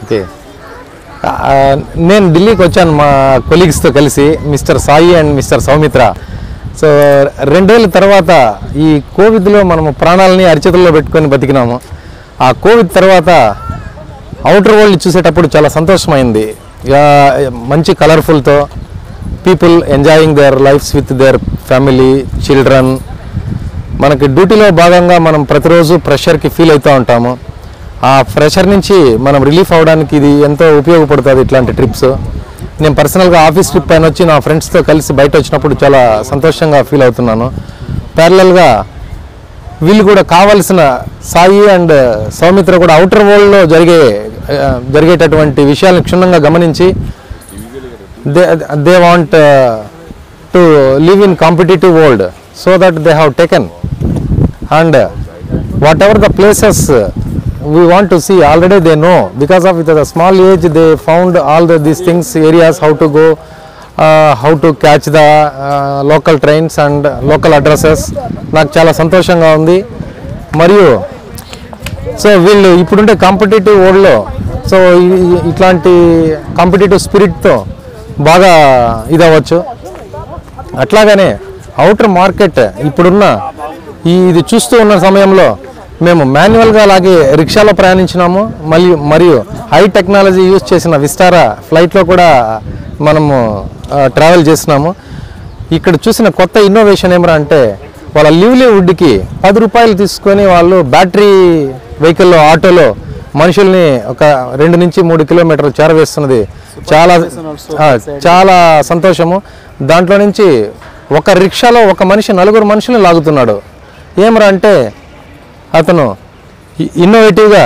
Okay ఆ, నేను ఢిల్లీకి వచ్చాను మా కొలీగ్స్తో కలిసి mister Sai and mister Soumitra so రెండేళ్ళ తర్వాత ఈ కోవిడ్లో మనము ప్రాణాలని అరిచేతుల్లో పెట్టుకొని బతికినాము ఆ కోవిడ్ తర్వాత అవుటర్ వరల్డ్ చూసేటప్పుడు చాలా సంతోషమైంది ఇక మంచి కలర్ఫుల్తో people enjoying their lives with their family children మనకి డ్యూటీలో భాగంగా మనం ప్రతిరోజు ప్రెషర్కి ఫీల్ అవుతూ ఉంటాము ఆ ప్రెషర్ నుంచి మనం రిలీఫ్ అవ్వడానికి ఇది ఎంతో ఉపయోగపడుతుంది ఇట్లాంటి ట్రిప్స్ నేను పర్సనల్గా ఆఫీస్ ట్రిప్ పైన వచ్చి నా ఫ్రెండ్స్తో కలిసి బయట వచ్చినప్పుడు చాలా సంతోషంగా ఫీల్ అవుతున్నాను ప్యారలల్గా వీళ్ళు కూడా కావాల్సిన సాయి అండ్ సౌమిత్ర కూడా అవుటర్ వరల్డ్లో జరిగే ఆ, జరిగేటటువంటి విషయాలను క్షుణ్ణంగా గమనించి they they want to live in competitive world so that they have taken and uh, whatever the places uh, we want to see already they know because of the small age they found all the, these things areas how to go uh, how to catch the uh, local trains and local addresses నాకు చాలా సంతోషంగా ఉంది మరియు so వీళ్ళు ఇప్పుడుండే competitive వరల్డ్లో so ఈ- ఇట్లాంటి కాంపిటేటివ్ స్పిరిట్తో బాగా ఇదవ్వచ్చు అట్లాగనే అవుటర్ మార్కెట్ ఇప్పుడున్న ఈ ఇది చూస్తూ ఉన్న సమయంలో మేము మాన్యువల్గా అలాగే రిక్షాలో ప్రయాణించినాము మరియు మరియు హై టెక్నాలజీ యూజ్ చేసిన విస్తారా ఫ్లైట్లో కూడా మనము ట్రావెల్ చేసినాము ఇక్కడ చూసిన కొత్త ఇన్నోవేషన్ ఏమరా అంటే వాళ్ళ లివ్లీవుడ్కి పది రూపాయలు తీసుకొని వాళ్ళు బ్యాటరీ వెహికల్లో ఆటోలో మనుషుల్ని ఒక రెండు నుంచి మూడు కిలోమీటర్లు చేరవేస్తున్నది చాలా ఆ, చాలా సంతోషము దాంట్లో నుంచి ఒక రిక్షాలో ఒక మనిషి నలుగురు మనుషుల్ని లాగుతున్నాడు ఏమరా అంటే అతను ఇ- ఇన్నోవేటివ్గా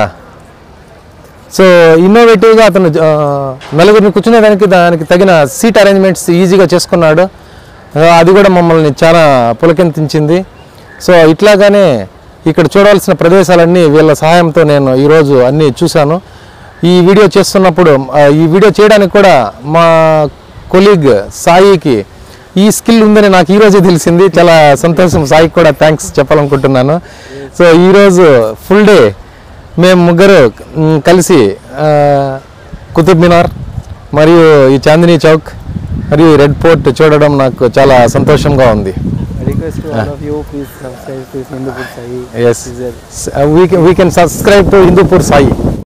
సో ఇన్నోవేటివ్గా అతను ఆ, నలుగురిని కూర్చునేదానికి దానికి తగిన సీట్ అరేంజ్మెంట్స్ ఈజీగా చేసుకున్నాడు ఆ, అది కూడా మమ్మల్ని చాలా పులకెంతించింది సో ఇట్లాగానే ఇక్కడ చూడాల్సిన ప్రదేశాలన్నీ వీళ్ళ సహాయంతో నేను ఈరోజు అన్నీ చూశాను ఈ వీడియో చేస్తున్నప్పుడు ఆ, ఈ వీడియో చేయడానికి కూడా మా కొలీగ్ సాయికి ఈ స్కిల్ ఉందని నాకు ఈరోజే తెలిసింది చాలా సంతోషం సాయికి కూడా థ్యాంక్స్ చెప్పాలనుకుంటున్నాను సో ఈరోజు ఫుల్ డే మేము ముగ్గురు మ్, కలిసి ఆ, కుతుబ్ మినార్ మరియు ఈ చాందినీ చౌక్ మరియు ఈ రెడ్ ఫోర్ట్ చూడడం నాకు చాలా సంతోషంగా ఉంది request to all of you, please subscribe to Hindupur Sai. Yes Is there we can subscribe to Hindupur Sai